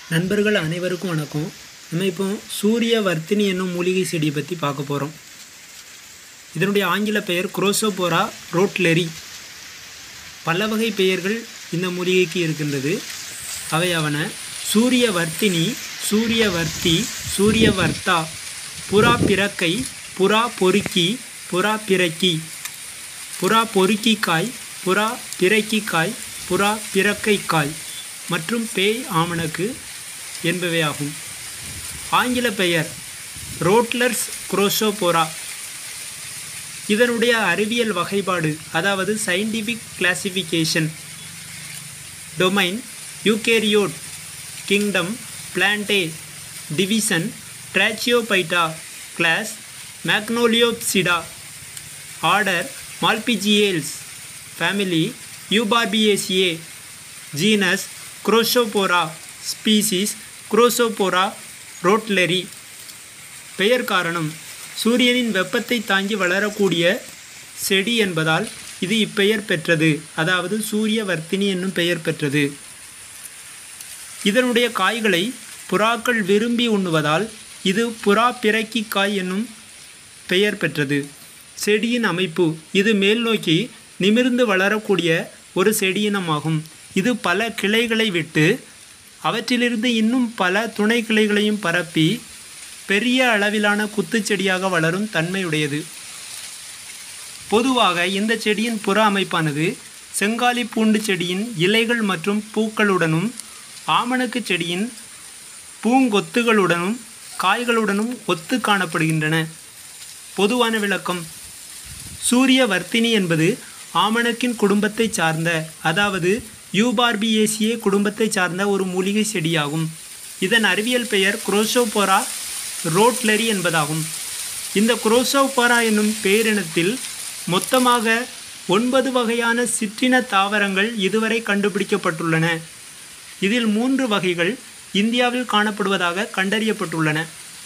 நண்பர்கள் அனைவருக்கும் வணக்கம் நம்ம இப்போ சூரிய வர்த்தினி என்னும் மூலிகை செடியை பற்றி பார்க்க போகிறோம் இதனுடைய ஆங்கில பெயர் குரோசோபோரா ரோட்லெரி பல வகை பெயர்கள் இந்த மூலிகைக்கு இருக்கின்றது அவையாவன சூரிய வர்த்தினி சூரிய வர்த்தி சூரிய வர்த்தா புறா பிறக்கை புறா பொறுக்கி புறா பிறக்கி புறா பொறுக்கி காய் புறா பிறக்கி காய் புறா பிறக்கை காய் மற்றும் பேய் ஆமணக்கு என்பவையாகும் ஆங்கில பெயர் ரோட்லர்ஸ் குரோசோபோரா இதனுடைய அறிவியல் வகைப்பாடு அதாவது scientific classification domain eukaryote kingdom Plantae division Tracheophyta class Magnoliopsida order Malpighiales family Euphorbiaceae genus Crozophora species Crozophora rottleri பெயர் காரணம் சூரியனின் வெப்பத்தை தாங்கி வளரக்கூடிய செடி என்பதால் இது இப்பெயர் பெற்றது அதாவது சூரிய வர்த்தினி என்னும் பெயர் பெற்றது இதனுடைய காய்களை புறாக்கள் விரும்பி உண்ணுவதால் இது புறா பிறக்கி காய் என்னும் பெயர் பெற்றது செடியின் அமைப்பு இது மேல் நோக்கி நிமிர்ந்து வளரக்கூடிய ஒரு செடியினமாகும் இது பல கிளைகளை விட்டு அவற்றிலிருந்து இன்னும் பல துணை கிளைகளையும் பரப்பி பெரிய அளவிலான குத்துச்செடியாக வளரும் தன்மையுடையது பொதுவாக இந்த செடியின் புற அமைப்பானது செங்காலி பூண்டு செடியின் இலைகள் மற்றும் பூக்களுடனும் ஆமணக்கு செடியின் பூங்கொத்துகளுடனும் காய்களுடனும் ஒத்து காணப்படுகின்றன பொதுவான விளக்கம் சூரிய வர்த்தினி என்பது ஆமணக்கின் குடும்பத்தை சார்ந்த அதாவது யூபார்பியேசியே குடும்பத்தை சார்ந்த ஒரு மூலிகை செடியாகும் இதன் அறிவியல் பெயர் குரோசோபோரா ரோட்லெரி என்பதாகும் இந்த குரோசோபோரா என்னும் பேரினத்தில் மொத்தமாக ஒன்பது வகையான சிற்றின தாவரங்கள் இதுவரை கண்டுபிடிக்கப்பட்டுள்ளன இதில் மூன்று வகைகள் இந்தியாவில் காணப்படுவதாக கண்டறியப்பட்டுள்ளன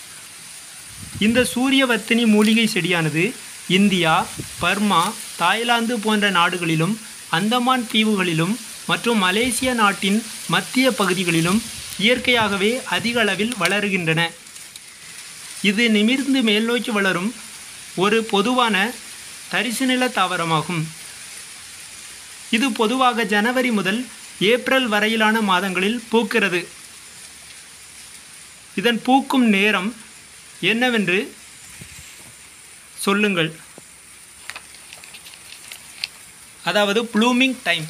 இந்த சூரியவர்த்தினி மூலிகை செடியானது இந்தியா பர்மா தாய்லாந்து போன்ற நாடுகளிலும் அந்தமான் தீவுகளிலும் மற்றும் மலேசிய நாட்டின் மத்திய பகுதிகளிலும் இயற்கையாகவே அதிக அளவில் வளருகின்றன இது நிமிர்ந்து மேல்நோக்கி வளரும் ஒரு பொதுவான தரிசுநில தாவரமாகும் இது பொதுவாக ஜனவரி முதல் ஏப்ரல் வரையிலான மாதங்களில் பூக்கிறது இதன் பூக்கும் நேரம் என்னவென்று சொல்லுங்கள் அதாவது ப்ளூமிங் டைம்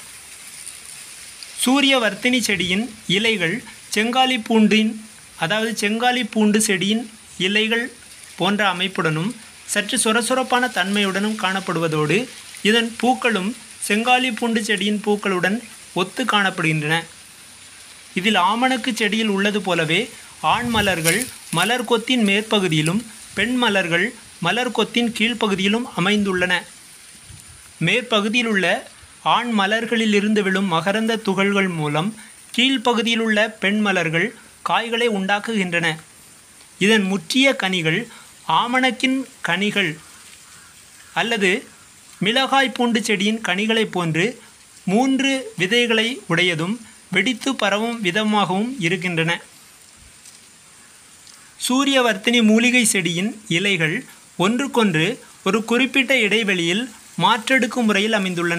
சூரிய வர்த்தினி செடியின் இலைகள் செங்காலி பூண்டின் அதாவது செங்காலி பூண்டு செடியின் இலைகள் போன்ற அமைப்புடனும் சற்று சொரசொரப்பான தன்மையுடனும் காணப்படுவதோடு இதன் பூக்களும் செங்காலி பூண்டு செடியின் பூக்களுடன் ஒத்து காணப்படுகின்றன இதில் ஆமணக்கு செடியில் உள்ளது போலவே ஆண் மலர்கள் மலர் கொத்தின் மேற்பகுதியிலும் பெண் மலர்கள் மலர் கொத்தின் கீழ்ப்பகுதியிலும் அமைந்துள்ளன மேற்பகுதியில் உள்ள ஆண் மலர்களிலிருந்து விழும் மகரந்த துகள்கள் மூலம் கீழ்ப்பகுதியில் உள்ள பெண் மலர்கள் காய்களை உண்டாக்குகின்றன இதன் முற்றிய கனிகள் ஆமணக்கின் கனிகள் அல்லது மிளகாய் பூண்டு செடியின் கனிகளைப் போன்று மூன்று விதைகளை உடையதும் வெடித்து பரவும் விதமாகவும் இருக்கின்றன சூரியவர்த்தினி மூலிகை செடியின் இலைகள் ஒன்றுக்கொன்று ஒரு குறிப்பிட்ட இடைவெளியில் மாற்றெடுக்கும் முறையில் அமைந்துள்ளன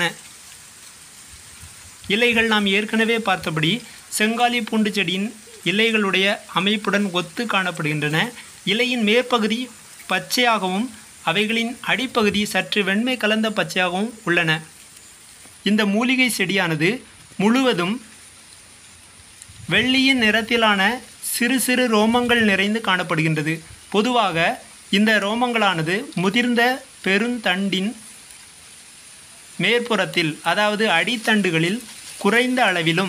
இலைகள் நாம் ஏற்கனவே பார்த்தபடி செங்காலி பூண்டு செடியின் இலைகளுடைய அமைப்புடன் ஒத்து காணப்படுகின்றன இலையின் மேற்பகுதி பச்சையாகவும் அவைகளின் அடிப்பகுதி சற்று வெண்மை கலந்த பச்சையாகவும் உள்ளன இந்த மூலிகை செடியானது முழுவதும் வெள்ளியின் நிறத்திலான சிறு சிறு ரோமங்கள் நிறைந்து காணப்படுகின்றது பொதுவாக இந்த ரோமங்களானது முதிர்ந்த பெருந்தண்டின் மேற்புறத்தில் அதாவது அடித்தண்டுகளில் குறைந்த அளவிலும்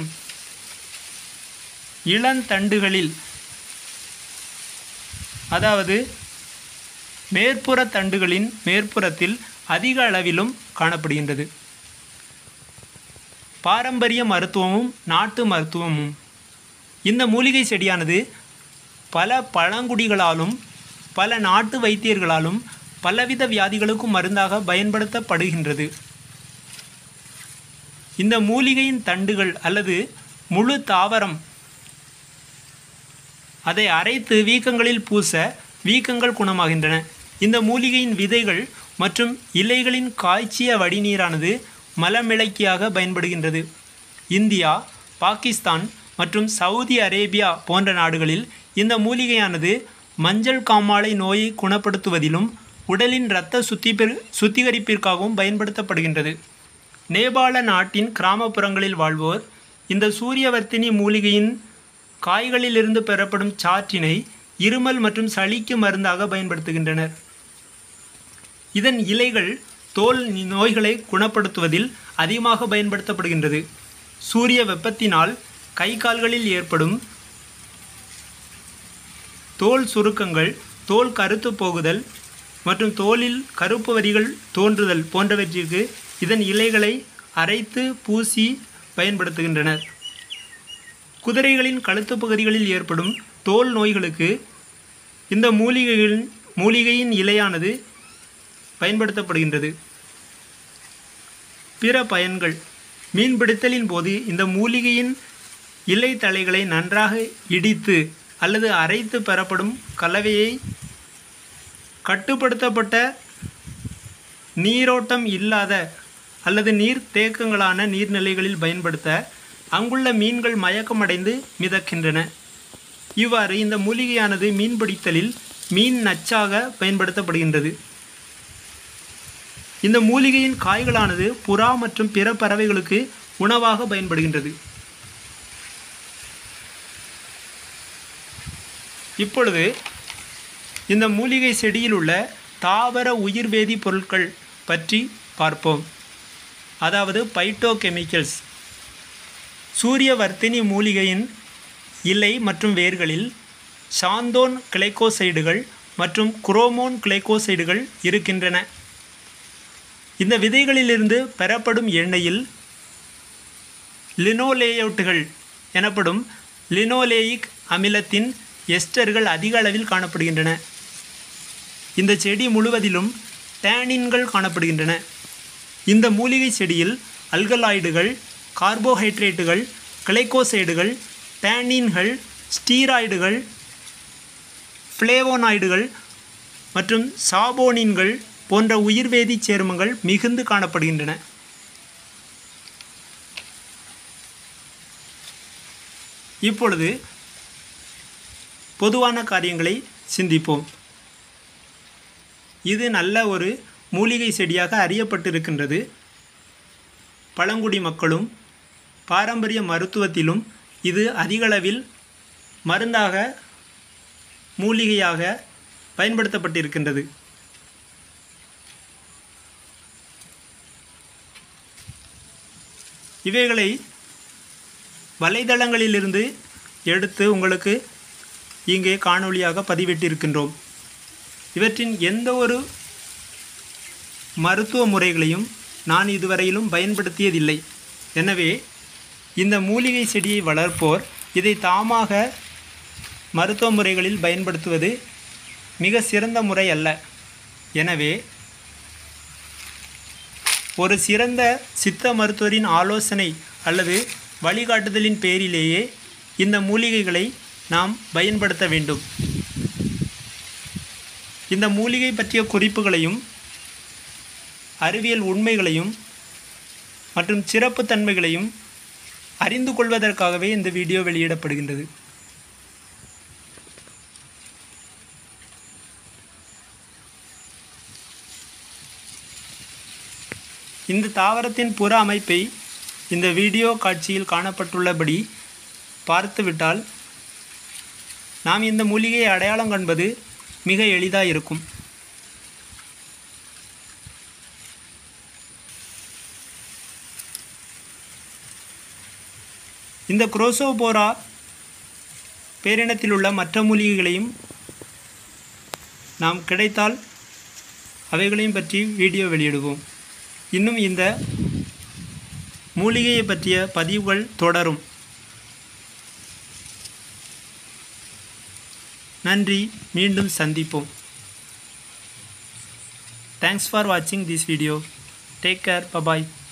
இளந்தண்டுகளில் அதாவது மேற்புற தண்டுகளின் மேற்புறத்தில் அதிக அளவிலும் காணப்படுகின்றது பாரம்பரிய மருத்துவமும் நாட்டு மருத்துவமும் இந்த மூலிகை செடியானது பல பழங்குடிகளாலும் பல நாட்டு வைத்தியர்களாலும் பலவித வியாதிகளுக்கும் மருந்தாக பயன்படுத்தப்படுகின்றது இந்த மூலிகையின் தண்டுகள் அல்லது முழு தாவரம் அதை அரைத்து வீக்கங்களில் பூச வீக்கங்கள் குணமாகின்றன இந்த மூலிகையின் விதைகள் மற்றும் இலைகளின் காய்ச்சிய வடிநீரானது மலமிளக்கியாக பயன்படுகின்றது இந்தியா பாகிஸ்தான் மற்றும் சவுதி அரேபியா போன்ற நாடுகளில் இந்த மூலிகையானது மஞ்சள் காமாலை நோயை குணப்படுத்துவதிலும் உடலின் இரத்த சுத்திகரி சுத்திகரிப்பிற்காகவும் பயன்படுத்தப்படுகின்றது நேபாள நாட்டின் கிராமப்புறங்களில் வாழ்வோர் இந்த சூரியவர்த்தினி மூலிகையின் காய்களிலிருந்து பெறப்படும் சாற்றினை இருமல் மற்றும் சளிக்கு மருந்தாக பயன்படுத்துகின்றனர் இதன் இலைகள் தோல் நோய்களை குணப்படுத்துவதில் அதிகமாக பயன்படுத்தப்படுகின்றது சூரிய வெப்பத்தினால் கை கால்களில் ஏற்படும் தோல் சுருக்கங்கள் தோல் கருத்து போகுதல் மற்றும் தோலில் கருப்பு வரிகள் தோன்றுதல் போன்றவற்றிற்கு இதன் இலைகளை அரைத்து பூசி பயன்படுத்துகின்றனர் குதிரைகளின் கழுத்து பகுதிகளில் ஏற்படும் தோல் நோய்களுக்கு இந்த மூலிகைகளின் மூலிகையின் இலையானது பயன்படுத்தப்படுகின்றது பிற பயன்கள் மீன்பிடித்தலின் போது இந்த மூலிகையின் இலை தழைகளை நன்றாக இடித்து அல்லது அரைத்து பெறப்படும் கலவையை கட்டுப்படுத்தப்பட்ட நீரோட்டம் இல்லாத அல்லது நீர் தேக்கங்களான நீர்நிலைகளில் பயன்படுத்த அங்குள்ள மீன்கள் மயக்கமடைந்து மிதக்கின்றன இவ்வாறு இந்த மூலிகையானது மீன்பிடித்தலில் மீன் நச்சாக பயன்படுத்தப்படுகின்றது இந்த மூலிகையின் காய்களானது புறா மற்றும் பிற பறவைகளுக்கு உணவாக பயன்படுகின்றது இப்பொழுது இந்த மூலிகை செடியில் உள்ள தாவர உயிர்வேதி பொருட்கள் பற்றி பார்ப்போம் அதாவது பைட்டோ கெமிக்கல்ஸ் சூரியவர்த்தினி மூலிகையின் இலை மற்றும் வேர்களில் சாந்தோன் கிளைக்கோசைடுகள் மற்றும் குரோமோன் கிளைக்கோசைடுகள் இருக்கின்றன இந்த விதைகளிலிருந்து பெறப்படும் எண்ணெயில் லினோலேயோட்டுகள் எனப்படும் லினோலேயிக் அமிலத்தின் எஸ்டர்கள் அதிக அளவில் காணப்படுகின்றன இந்த செடி முழுவதிலும் டேனின்கள் காணப்படுகின்றன இந்த மூலிகை செடியில் அல்கலாய்டுகள் கார்போஹைட்ரேட்டுகள் கிளைக்கோசைடுகள் டேனின்கள் ஸ்டீராய்டுகள் ஃப்ளேவோனாய்டுகள் மற்றும் சாபோனின்கள் போன்ற உயிர்வேதி சேர்மங்கள் மிகுந்து காணப்படுகின்றன இப்பொழுது பொதுவான காரியங்களை சிந்திப்போம் இது நல்ல ஒரு மூலிகை செடியாக அறியப்பட்டிருக்கின்றது பழங்குடி மக்களும் பாரம்பரிய மருத்துவத்திலும் இது அதிகளவில் மருந்தாக மூலிகையாக பயன்படுத்தப்பட்டிருக்கின்றது இவைகளை வலைதளங்களிலிருந்து எடுத்து உங்களுக்கு இங்கே காணொளியாக பதிவிட்டிருக்கின்றோம் இவற்றின் எந்த ஒரு மருத்துவ முறைகளையும் நான் இதுவரையிலும் பயன்படுத்தியதில்லை எனவே இந்த மூலிகை செடியை வளர்ப்போர் இதை தாமாக மருத்துவ முறைகளில் பயன்படுத்துவது மிக சிறந்த முறை அல்ல எனவே ஒரு சிறந்த சித்த மருத்துவரின் ஆலோசனை அல்லது வழிகாட்டுதலின் பேரிலேயே இந்த மூலிகைகளை நாம் பயன்படுத்த வேண்டும் இந்த மூலிகை பற்றிய குறிப்புகளையும் அறிவியல் உண்மைகளையும் மற்றும் சிறப்பு தன்மைகளையும் அறிந்து கொள்வதற்காகவே இந்த வீடியோ வெளியிடப்படுகின்றது இந்த தாவரத்தின் புற அமைப்பை இந்த வீடியோ காட்சியில் காணப்பட்டுள்ளபடி பார்த்துவிட்டால் நாம் இந்த மூலிகையை அடையாளம் காண்பது மிக எளிதாக இருக்கும் இந்த குரோசோபோரா பேரினத்தில் உள்ள மற்ற மூலிகைகளையும் நாம் கிடைத்தால் அவைகளையும் பற்றி வீடியோ வெளியிடுவோம் இன்னும் இந்த மூலிகையை பற்றிய பதிவுகள் தொடரும் நன்றி மீண்டும் சந்திப்போம் தேங்க்ஸ் ஃபார் வாட்சிங் this video take care bye bye